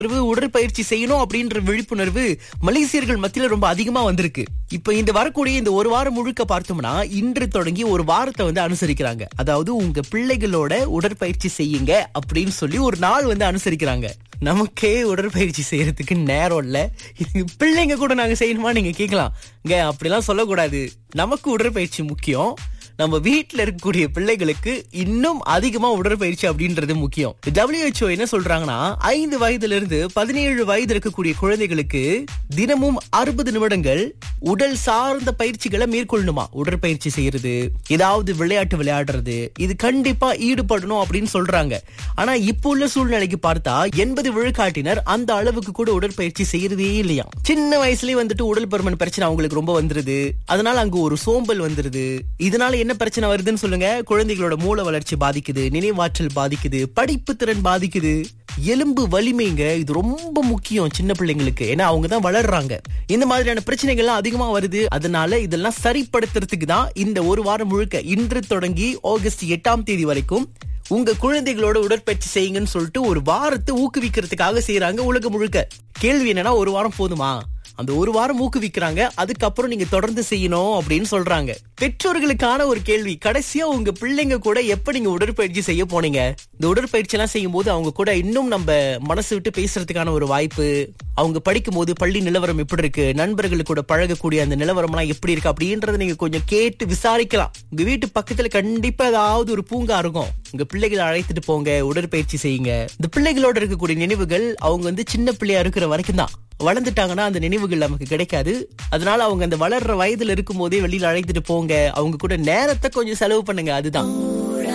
விழிப்புணர்வு, உடற்பயிற்சி செய்யணும் அப்படின்ற விழிப்புணர்வு மலேசியர்கள் மத்தியில ரொம்ப அதிகமா வந்திருக்கு இப்ப இந்த வரக்கூடிய இந்த ஒரு வாரம் முழுக்க பார்த்தோம்னா இன்று தொடங்கி ஒரு வாரத்தை வந்து அனுசரிக்கிறாங்க அதாவது உங்க பிள்ளைகளோட உடற்பயிற்சி செய்யுங்க அப்படின்னு சொல்லி ஒரு நாள் வந்து அனுசரிக்கிறாங்க நமக்கே உடற்பயிற்சி செய்யறதுக்கு நேரம் இல்ல இது பிள்ளைங்க கூட நாங்க செய்யணுமா நீங்க கேட்கலாம் இங்க அப்படிலாம் சொல்லக்கூடாது நமக்கு உடற்பயிற்சி முக்கியம் நம்ம வீட்ல இருக்கக்கூடிய பிள்ளைகளுக்கு இன்னும் அதிகமா உடற்பயிற்சி அப்படின்றது முக்கியம் WHO என்ன சொல்றாங்கன்னா ஐந்து வயதுல இருந்து பதினேழு வயது இருக்கக்கூடிய குழந்தைகளுக்கு தினமும் அறுபது நிமிடங்கள் உடல் சார்ந்த பயிற்சிகளை மேற்கொள்ளணுமா உடற்பயிற்சி செய்யறது ஏதாவது விளையாட்டு விளையாடுறது இது கண்டிப்பா ஈடுபடணும் அப்படின்னு சொல்றாங்க ஆனா இப்போ உள்ள சூழ்நிலைக்கு பார்த்தா எண்பது விழுக்காட்டினர் அந்த அளவுக்கு கூட உடற்பயிற்சி செய்யறதே இல்லையா சின்ன வயசுலயே வந்துட்டு உடல் பருமன் பிரச்சனை அவங்களுக்கு ரொம்ப வந்துருது அதனால அங்க ஒரு சோம்பல் வந்துருது இதனால என்ன பிரச்சனை வருதுன்னு சொல்லுங்க குழந்தைகளோட மூளை வளர்ச்சி பாதிக்குது நினைவாற்றல் பாதிக்குது படிப்பு திறன் பாதிக்குது எலும்பு வலிமைங்க இது ரொம்ப முக்கியம் சின்ன பிள்ளைங்களுக்கு ஏன்னா அவங்க தான் வளர்றாங்க இந்த மாதிரியான பிரச்சனைகள்லாம் அதிகமா வருது அதனால இதெல்லாம் சரிப்படுத்துறதுக்கு தான் இந்த ஒரு வாரம் முழுக்க இன்று தொடங்கி ஆகஸ்ட் எட்டாம் தேதி வரைக்கும் உங்க குழந்தைகளோட உடற்பயிற்சி செய்யுங்கன்னு சொல்லிட்டு ஒரு வாரத்தை ஊக்குவிக்கிறதுக்காக செய்யறாங்க உலகம் முழுக்க கேள்வி என்னன்னா ஒரு வாரம் போதுமா அந்த ஒரு வாரம் ஊக்குவிக்கிறாங்க அதுக்கப்புறம் நீங்க தொடர்ந்து செய்யணும் அப்படின்னு சொல்றாங்க பெற்றோர்களுக்கான ஒரு கேள்வி கடைசியா உங்க பிள்ளைங்க கூட எப்ப நீங்க உடற்பயிற்சி செய்ய போனீங்க இந்த உடற்பயிற்சி எல்லாம் செய்யும் போது அவங்க கூட இன்னும் நம்ம மனசு விட்டு பேசுறதுக்கான ஒரு வாய்ப்பு அவங்க படிக்கும் போது பள்ளி நிலவரம் எப்படி இருக்கு நண்பர்கள் கூட பழகக்கூடிய அந்த நிலவரம் எல்லாம் எப்படி இருக்கு அப்படின்றத நீங்க கொஞ்சம் கேட்டு விசாரிக்கலாம் உங்க வீட்டு பக்கத்துல கண்டிப்பா ஏதாவது ஒரு பூங்கா இருக்கும் உங்க பிள்ளைகளை அழைத்துட்டு போங்க உடற்பயிற்சி செய்யுங்க இந்த பிள்ளைகளோட இருக்கக்கூடிய நினைவுகள் அவங்க வந்து சின்ன பிள்ளையா இருக்கிற வரைக்கும் தான் வளர்ந்துட்டாங்கன்னா அந்த நினைவுகள் நமக்கு கிடைக்காது அதனால அவங்க அந்த வளர்ற வயதுல இருக்கும் போதே வெளியில அழைத்துட்டு போங்க அவங்க கூட நேரத்தை கொஞ்சம் செலவு பண்ணுங்க அதுதான்